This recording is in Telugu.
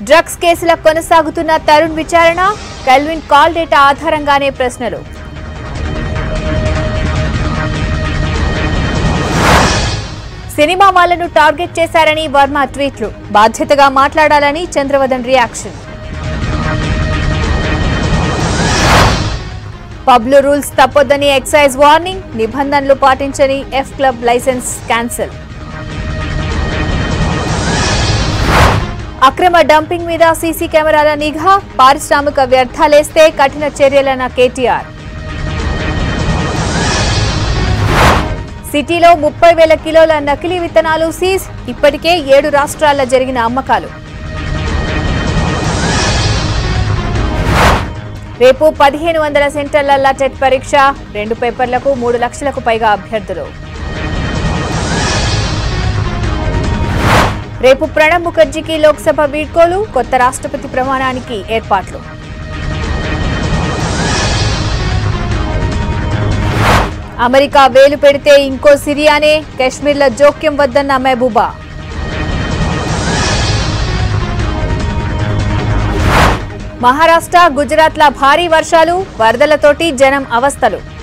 డ్రగ్స్ కేసుల కొనసాగుతున్న తరుణ్ విచారణ కెల్విన్ కాల్ డేటా ఆధారంగానే ప్రశ్నలు సినిమా వాళ్లను టార్గెట్ చేశారని వర్మ ట్వీట్లు బాధ్యతగా మాట్లాడాలని చంద్రవదన్ రియాక్షన్ పబ్లు రూల్స్ తప్పొద్దని ఎక్సైజ్ వార్నింగ్ నిబంధనలు పాటించని ఎఫ్ క్లబ్ లైసెన్స్ క్యాన్సిల్ అక్రమ డంపింగ్ మీద సీసీ కెమెరాల నిఘా పారిశ్రామిక వ్యర్థాలేస్తే కఠిన చర్యలన్న కేటీఆర్ సిటీలో ముప్పై వేల కిలోల నకిలీ విత్తనాలు సీజ్ ఇప్పటికే ఏడు రాష్ట్రాల్లో జరిగిన అమ్మకాలు రేపు పదిహేను వందల సెంటర్ల టెట్ పరీక్ష రెండు పేపర్లకు మూడు లక్షలకు పైగా అభ్యర్థులు రేపు ప్రణబ్ ముఖర్జీకి లోక్సభ వీడ్కోలు కొత్త రాష్ట్రపతి ప్రమాణానికి ఏర్పాట్లు అమెరికా వేలు పెడితే ఇంకో సిరియానే కశ్మీర్లో జోక్యం వద్దన్న మహబూబా మహారాష్ట్ర గుజరాత్ల భారీ వర్షాలు వరదలతోటి జనం అవస్థలు